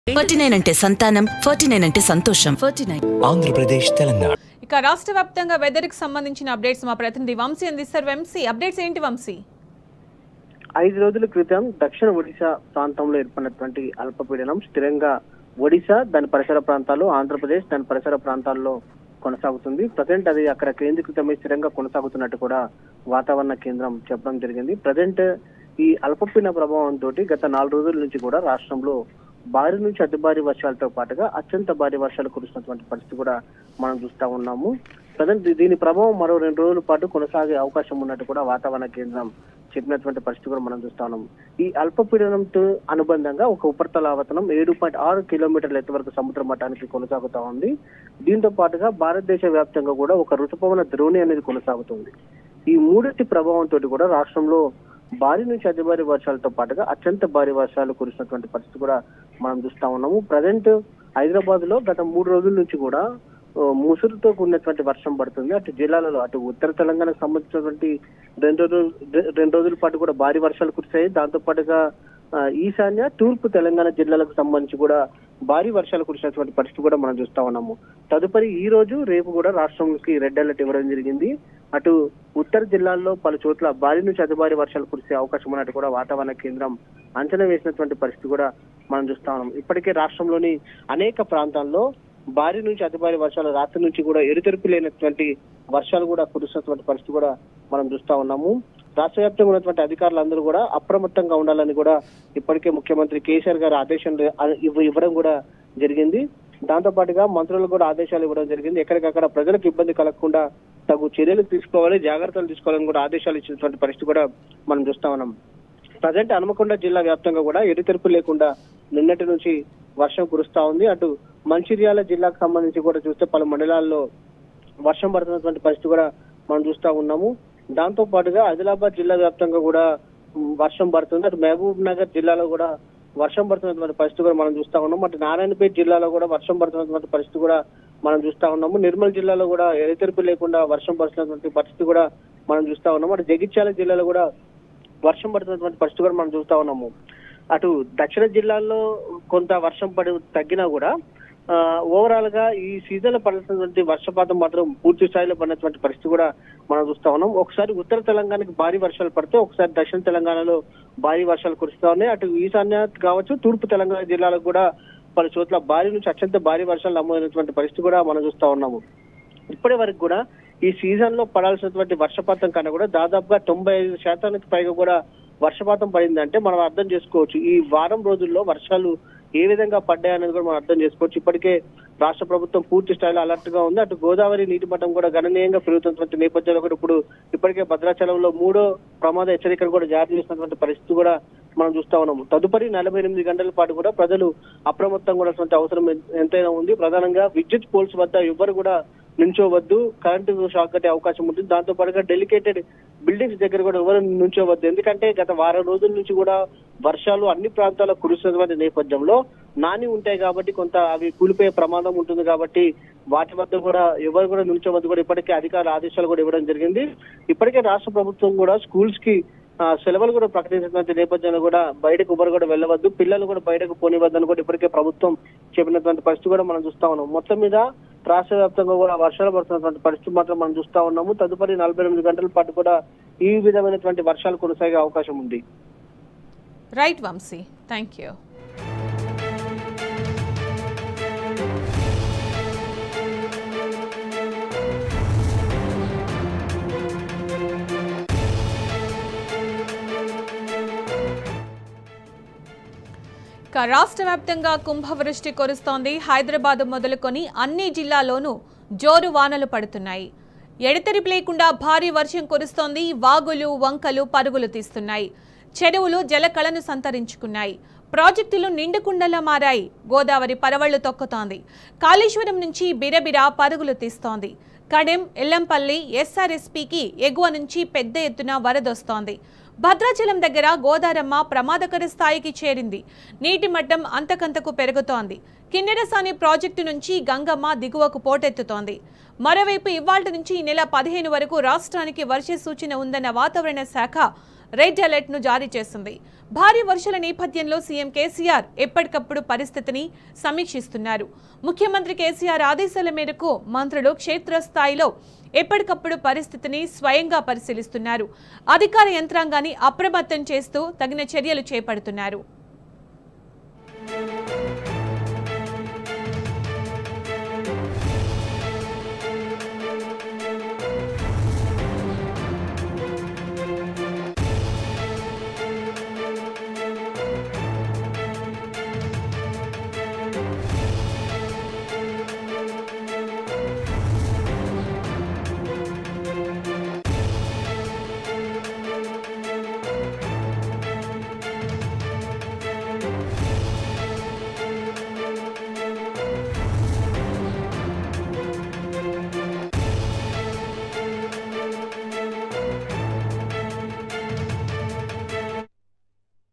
forty nine అంటే సంతానం forty nine అంటే సంతోషం ఫార్టీ నైన్ ఆంధ్రప్రదేశ్ తెలంగాణ ఇక రాష్ట్ర వ్యాప్తంగా వెదర్ కి సంబంధించిన అప్డేట్స్ మా ప్రతినిధి వంశీ అందిస్తారు వంశీ అప్డేట్స్ ఏంటి వంశీ ఐదు రోజుల క్రితం దక్షిణ ఒడిశా ప్రాంతంలో ఏర్పడినటువంటి అల్పపీడనం స్థిరంగా ఒడిశా దాని పరిసర ప్రాంతాలు ఆంధ్రప్రదేశ్ దాని పరిసర ప్రాంతాల్లో కొనసాగుతుంది ప్రజెంట్ అది అక్కడ కేంద్రీకృతమై స్థిరంగా కొనసాగుతున్నట్టు కూడా వాతావరణ కేంద్రం చెప్పడం జరిగింది ప్రజెంట్ ఈ అల్పపీడన ప్రభావంతో గత నాలుగు రోజుల నుంచి కూడా రాష్ట్రంలో భారీ నుంచి అతి భారీ వర్షాలతో పాటుగా అత్యంత భారీ వర్షాలు కురుస్తున్నటువంటి పరిస్థితి కూడా మనం చూస్తా ఉన్నాము ప్రజెంట్ దీని ప్రభావం మరో రెండు రోజుల పాటు కొనసాగే అవకాశం ఉన్నట్టు కూడా వాతావరణ కేంద్రం చెప్పినటువంటి పరిస్థితి కూడా మనం చూస్తా ఉన్నాం ఈ అల్పపీడనంతో అనుబంధంగా ఒక ఉపరితల ఆవర్తనం ఏడు పాయింట్ ఆరు కిలోమీటర్ల ఎత్తు వరకు సముద్ర మట్టానికి కొనసాగుతా ఉంది దీంతో పాటుగా భారతదేశ వ్యాప్తంగా కూడా ఒక ఋతుపవన ద్రోణి అనేది కొనసాగుతుంది ఈ మూడింటి ప్రభావంతో కూడా రాష్ట్రంలో భారీ నుంచి అతి భారీ వర్షాలతో పాటుగా అత్యంత భారీ వర్షాలు కురిసినటువంటి పరిస్థితి కూడా మనం చూస్తా ఉన్నాము ప్రజెంట్ హైదరాబాద్ లో గత మూడు రోజుల నుంచి కూడా ఆ, ముసురుతో కూడినటువంటి వర్షం పడుతుంది అటు జిల్లాలలో అటు ఉత్తర తెలంగాణకు సంబంధించినటువంటి రెండు రోజులు రెండు రోజుల పాటు కూడా భారీ వర్షాలు కురిశాయి దాంతో పాటుగా ఆ, ఈశాన్య తూర్పు తెలంగాణ జిల్లాలకు సంబంధించి కూడా భారీ వర్షాలు కురిసినటువంటి పరిస్థితి కూడా మనం చూస్తా ఉన్నాము తదుపరి ఈ రోజు రేపు కూడా రాష్ట్రంకి రెడ్ అలర్ట్ ఇవ్వడం జరిగింది అటు ఉత్తర జిల్లాల్లో పలు చోట్ల భారీ నుంచి అతి భారీ వర్షాలు కురిసే అవకాశం ఉన్నట్టు కూడా వాతావరణ కేంద్రం అంచనా వేసినటువంటి పరిస్థితి కూడా మనం చూస్తా ఉన్నాం ఇప్పటికే రాష్ట్రంలోని అనేక ప్రాంతాల్లో భారీ నుంచి అతి భారీ వర్షాలు రాత్రి నుంచి కూడా ఎరుతెరుపు లేనటువంటి వర్షాలు కూడా కురుస్తున్నటువంటి పరిస్థితి కూడా మనం చూస్తా ఉన్నాము రాష్ట్ర వ్యాప్తంగా ఉన్నటువంటి అధికారులందరూ కూడా అప్రమత్తంగా ఉండాలని కూడా ఇప్పటికే ముఖ్యమంత్రి కేసీఆర్ గారు ఆదేశాలు ఇవ్వ- ఇవ్వడం కూడా జరిగింది దాంతో పాటుగా మంత్రులకు కూడా ఆదేశాలు ఇవ్వడం జరిగింది ఎక్కడికక్కడ ప్రజలకు ఇబ్బంది కలగకుండా తగు చర్యలు తీసుకోవాలి జాగ్రత్తలు తీసుకోవాలని కూడా ఆదేశాలు ఇచ్చినటువంటి పరిస్థితి కూడా మనం చూస్తా ఉన్నాం ప్రజెంట్ హనుమకొండ జిల్లా వ్యాప్తంగా కూడా ఎరుతెరుపు లేకుండా నిన్నటి నుంచి వర్షం కురుస్తా ఉంది అటు మంచిర్యాల జిల్లాకు సంబంధించి కూడా చూస్తే పలు మండలాల్లో వర్షం పడుతున్నటువంటి పరిస్థితి కూడా మనం చూస్తా ఉన్నాము దాంతో పాటుగా ఆదిలాబాద్ జిల్లా వ్యాప్తంగా కూడా ఉమ్, వర్షం పడుతుంది అటు మహబూబ్ నగర్ జిల్లాలో కూడా వర్షం పడుతున్నటువంటి పరిస్థితి కూడా మనం చూస్తా ఉన్నాము అటు నారాయణపేట జిల్లాలో కూడా వర్షం పడుతున్నటువంటి పరిస్థితి కూడా మనం చూస్తా ఉన్నాము నిర్మల్ జిల్లాలో కూడా ఎడతెరిపి లేకుండా వర్షం పడుతున్నటువంటి పరిస్థితి కూడా మనం చూస్తా ఉన్నాము అటు జగిత్యాల జిల్లాలో కూడా వర్షం పడుతున్నటువంటి పరిస్థితి కూడా మనం చూస్తా ఉన్నాము అటు దక్షిణ జిల్లాల్లో కొంత వర్షం పడి తగ్గినా కూడా ఓవరాల్ గా ఈ సీజన్ లో పడుతున్నటువంటి వర్షపాతం మాత్రం పూర్తి స్థాయిలో పడినటువంటి పరిస్థితి కూడా మనం చూస్తా ఉన్నాం ఒకసారి ఉత్తర తెలంగాణకి భారీ వర్షాలు పడితే ఒకసారి దక్షిణ తెలంగాణలో భారీ వర్షాలు కురుస్తా ఉన్నాయి అటు ఈశాన్య కావచ్చు తూర్పు తెలంగాణ జిల్లాలకు కూడా పలు చోట్ల భారీ నుంచి అత్యంత భారీ వర్షాలు నమోదైనటువంటి పరిస్థితి కూడా మనం చూస్తా ఉన్నాము ఇప్పటి వరకు కూడా ఈ సీజన్ లో పడాల్సినటువంటి వర్షపాతం కన్నా కూడా దాదాపుగా తొంభై ఐదు శాతానికి పైగా కూడా వర్షపాతం పడిందంటే మనం అర్థం చేసుకోవచ్చు ఈ వారం రోజుల్లో వర్షాలు ఏ విధంగా పడ్డాయనేది కూడా మనం అర్థం చేసుకోవచ్చు ఇప్పటికే రాష్ట్ర ప్రభుత్వం పూర్తి స్థాయిలో అలర్ట్ గా ఉంది అటు గోదావరి నీటి మట్టం కూడా గణనీయంగా పెరుగుతున్నటువంటి నేపథ్యంలో కూడా ఇప్పుడు ఇప్పటికే భద్రాచలంలో మూడో ప్రమాద హెచ్చరికలు కూడా జారీ చేసినటువంటి పరిస్థితి కూడా మనం చూస్తా ఉన్నాము తదుపరి నలభై ఎనిమిది గంటల పాటు కూడా ప్రజలు అప్రమత్తంగా ఉండాల్సిన అవసరం ఎన్- ఎంతైనా ఉంది ప్రధానంగా విద్యుత్ పోల్స్ వద్ద ఎవ్వరు కూడా నుంచోవద్దు కరెంటు షాక్ కట్టే అవకాశం ఉంటుంది దాంతో పాటుగా డెలికేటెడ్ బిల్డింగ్స్ దగ్గర కూడా ఎవరు నుంచోవద్దు ఎందుకంటే గత వారం రోజుల నుంచి కూడా వర్షాలు అన్ని ప్రాంతాల్లో కురుస్తున్నటువంటి నేపథ్యంలో నాని ఉంటాయి కాబట్టి కొంత అవి కూలిపోయే ప్రమాదం ఉంటుంది కాబట్టి వాటి వద్ద కూడా ఎవరు కూడా నిల్చోవద్దు కూడా ఇప్పటికే అధికారుల ఆదేశాలు కూడా ఇవ్వడం జరిగింది ఇప్పటికే రాష్ట్ర ప్రభుత్వం కూడా స్కూల్స్ కి ఆ, సెలవులు కూడా ప్రకటించినటువంటి నేపథ్యంలో కూడా బయటకు ఎవరు కూడా వెళ్ళవద్దు పిల్లలు కూడా బయటకు పోనివద్దని కూడా ఇప్పటికే ప్రభుత్వం చెప్పినటువంటి పరిస్థితి కూడా మనం చూస్తా ఉన్నాం మొత్తం మీద రాష్ట్ర వ్యాప్తంగా కూడా వర్షాలు పడుతున్నటువంటి పరిస్థితి మాత్రం మనం చూస్తా ఉన్నాము తదుపరి నలభై ఎనిమిది గంటల పాటు కూడా ఈ విధమైనటువంటి వర్షాలు కొనసాగే అవకాశం ఉంది రైట్ వంశీ థ్యాంక్ యూ ఇక రాష్ట్ర వ్యాప్తంగా కుంభవృష్టి కురుస్తోంది హైదరాబాద్ మొదలుకొని అన్ని జిల్లాల్లోనూ జోరు వానలు పడుతున్నాయి ఎడతెరిపి లేకుండా భారీ వర్షం కురుస్తోంది వాగులు వంకలు పరుగులు తీస్తున్నాయి చెరువులు జలకళను సంతరించుకున్నాయి ప్రాజెక్టులు నిండుకుండలా మారాయి గోదావరి పరవళ్లు తొక్కుతోంది కాళేశ్వరం నుంచి బిరబిరా పరుగులు తీస్తోంది కడెం ఎల్లంపల్లి ఎస్ఆర్ఎస్పీకి ఎగువ నుంచి పెద్ద ఎత్తున వరదొస్తోంది భద్రాచలం దగ్గర గోదారమ్మ ప్రమాదకర స్థాయికి చేరింది నీటి మట్టం అంతకంతకు పెరుగుతోంది కిన్నెరసాని ప్రాజెక్టు నుంచి గంగమ్మ దిగువకు పోటెత్తుతోంది మరోవైపు ఇవాళ్టి నుంచి ఈ నెల పదిహేను వరకు రాష్ట్రానికి వర్ష సూచన ఉందన్న వాతావరణ శాఖ రెడ్ అలర్ట్ ను జారీ చేసింది భారీ వర్షాల నేపథ్యంలో సీఎం కేసీఆర్ ఎప్పటికప్పుడు పరిస్థితిని సమీక్షిస్తున్నారు ముఖ్యమంత్రి కేసీఆర్ ఆదేశాల మేరకు మంత్రులు క్షేత్రస్థాయిలో ఎప్పటికప్పుడు పరిస్థితిని స్వయంగా పరిశీలిస్తున్నారు అధికార యంత్రాంగాన్ని అప్రమత్తం చేస్తూ తగిన చర్యలు చేపడుతున్నారు